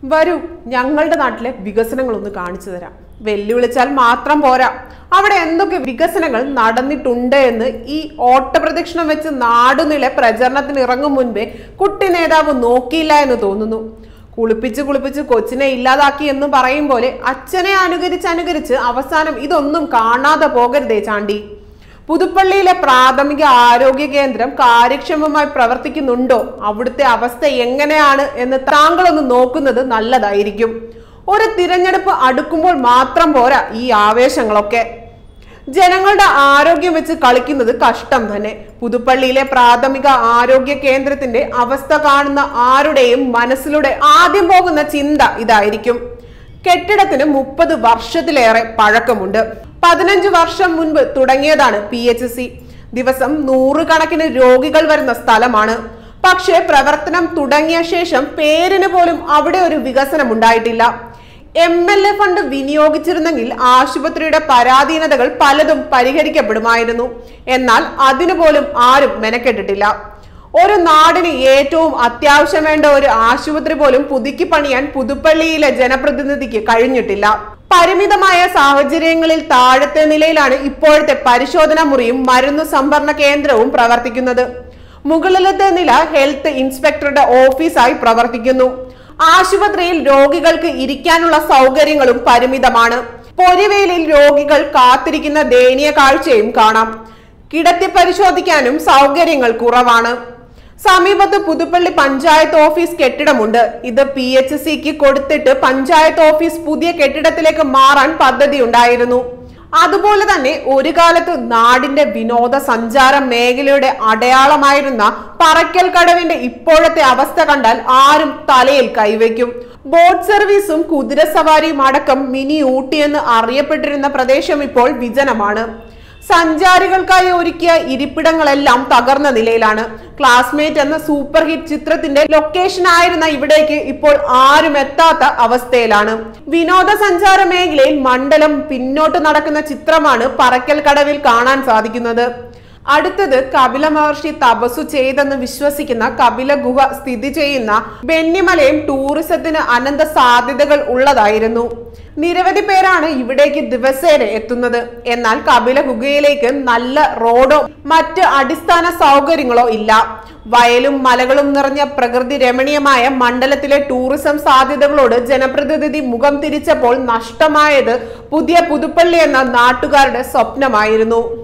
വരൂ ഞങ്ങളുടെ നാട്ടിലെ വികസനങ്ങൾ ഒന്ന് കാണിച്ചു തരാം വെല്ലുവിളിച്ചാൽ മാത്രം പോരാ അവിടെ എന്തൊക്കെ വികസനങ്ങൾ നടന്നിട്ടുണ്ട് എന്ന് ഈ ഓട്ടപ്രദക്ഷിണം വെച്ച് നാടുനിളെ പ്രചരണത്തിന് ഇറങ്ങും മുൻപേ കുട്ടി നേതാവ് നോക്കിയില്ല എന്ന് തോന്നുന്നു കുളിപ്പിച്ച് കുളിപ്പിച്ച് കൊച്ചിനെ ഇല്ലാതാക്കി എന്ന് പറയും പോലെ അച്ഛനെ അനുകരിച്ച് അനുകരിച്ച് അവസാനം ഇതൊന്നും കാണാതെ പോകരുതേ ചാണ്ടി പുതുപ്പള്ളിയിലെ പ്രാഥമിക ആരോഗ്യ കേന്ദ്രം കാര്യക്ഷമമായി പ്രവർത്തിക്കുന്നുണ്ടോ അവിടുത്തെ അവസ്ഥ എങ്ങനെയാണ് എന്ന് താങ്കളൊന്ന് നോക്കുന്നത് നല്ലതായിരിക്കും ഒരു തിരഞ്ഞെടുപ്പ് അടുക്കുമ്പോൾ മാത്രം പോരാ ഈ ആവേശങ്ങളൊക്കെ ജനങ്ങളുടെ ആരോഗ്യം വെച്ച് കളിക്കുന്നത് കഷ്ടം തന്നെ പുതുപ്പള്ളിയിലെ പ്രാഥമിക ആരോഗ്യ കേന്ദ്രത്തിന്റെ അവസ്ഥ കാണുന്ന ആരുടെയും മനസ്സിലൂടെ ആദ്യം പോകുന്ന ചിന്ത ഇതായിരിക്കും കെട്ടിടത്തിന് മുപ്പത് വർഷത്തിലേറെ പഴക്കമുണ്ട് പതിനഞ്ച് വർഷം മുൻപ് തുടങ്ങിയതാണ് പി എച്ച് സി ദിവസം നൂറുകണക്കിന് രോഗികൾ വരുന്ന സ്ഥലമാണ് പക്ഷേ പ്രവർത്തനം തുടങ്ങിയ ശേഷം പേരിന് പോലും അവിടെ ഒരു വികസനം ഉണ്ടായിട്ടില്ല എം എൽ എ ഫണ്ട് വിനിയോഗിച്ചിരുന്നെങ്കിൽ ആശുപത്രിയുടെ പരാധീനതകൾ പലതും പരിഹരിക്കപ്പെടുമായിരുന്നു എന്നാൽ അതിനു പോലും ആരും മെനക്കെട്ടിട്ടില്ല ഒരു നാടിന് ഏറ്റവും അത്യാവശ്യം വേണ്ട ഒരു ആശുപത്രി പോലും പുതുക്കി പണിയാൻ പുതുപ്പള്ളിയിലെ ജനപ്രതിനിധിക്ക് കഴിഞ്ഞിട്ടില്ല പരിമിതമായ സാഹചര്യങ്ങളിൽ താഴത്തെ നിലയിലാണ് ഇപ്പോഴത്തെ പരിശോധനാ മുറിയും മരുന്ന് സംഭരണ കേന്ദ്രവും പ്രവർത്തിക്കുന്നത് മുകളിലത്തെ നില ഹെൽത്ത് ഇൻസ്പെക്ടറുടെ ഓഫീസായി പ്രവർത്തിക്കുന്നു ആശുപത്രിയിൽ രോഗികൾക്ക് ഇരിക്കാനുള്ള സൗകര്യങ്ങളും പരിമിതമാണ് പൊരിവേലിൽ രോഗികൾ കാത്തിരിക്കുന്ന ദയനീയ കാഴ്ചയും കാണാം കിടത്തി പരിശോധിക്കാനും സൗകര്യങ്ങൾ കുറവാണ് സമീപത്ത് പുതുപ്പള്ളി പഞ്ചായത്ത് ഓഫീസ് കെട്ടിടമുണ്ട് ഇത് പി എച്ച് സിക്ക് കൊടുത്തിട്ട് പഞ്ചായത്ത് ഓഫീസ് പുതിയ കെട്ടിടത്തിലേക്ക് മാറാൻ പദ്ധതി ഉണ്ടായിരുന്നു അതുപോലെ തന്നെ ഒരു കാലത്ത് നാടിന്റെ വിനോദ സഞ്ചാര മേഖലയുടെ അടയാളമായിരുന്ന പറക്കൽ കടവിന്റെ ഇപ്പോഴത്തെ അവസ്ഥ കണ്ടാൽ ആരും തലയിൽ കൈവയ്ക്കും ബോട്ട് സർവീസും കുതിരസവാരിയും അടക്കം മിനി ഊട്ടി എന്ന് അറിയപ്പെട്ടിരുന്ന പ്രദേശം ഇപ്പോൾ വിജനമാണ് സഞ്ചാരികൾക്കായി ഒരുക്കിയ ഇരിപ്പിടങ്ങളെല്ലാം തകർന്ന നിലയിലാണ് ക്ലാസ്മേറ്റ് എന്ന സൂപ്പർ ഹിറ്റ് ചിത്രത്തിന്റെ ലൊക്കേഷൻ ആയിരുന്ന ഇവിടേക്ക് ഇപ്പോൾ ആരും എത്താത്ത അവസ്ഥയിലാണ് വിനോദസഞ്ചാര മേഖലയിൽ മണ്ഡലം പിന്നോട്ട് നടക്കുന്ന ചിത്രമാണ് പറക്കൽ കടവിൽ കാണാൻ സാധിക്കുന്നത് അടുത്തത് കപില മഹർഷി തപസ്സു ചെയ്തെന്ന് വിശ്വസിക്കുന്ന കപില ഗുഹ സ്ഥിതി ചെയ്യുന്ന വെണ്ണിമലയും ടൂറിസത്തിന് അനന്ത സാധ്യതകൾ ഉള്ളതായിരുന്നു നിരവധി പേരാണ് ഇവിടേക്ക് ദിവസേന എത്തുന്നത് എന്നാൽ കപില ഗുഹയിലേക്ക് നല്ല റോഡോ മറ്റ് അടിസ്ഥാന സൗകര്യങ്ങളോ ഇല്ല വയലും മലകളും നിറഞ്ഞ പ്രകൃതി രമണീയമായ മണ്ഡലത്തിലെ ടൂറിസം സാധ്യതകളോട് ജനപ്രതിനിധി മുഖം തിരിച്ചപ്പോൾ നഷ്ടമായത് പുതിയ പുതുപ്പള്ളി എന്ന നാട്ടുകാരുടെ സ്വപ്നമായിരുന്നു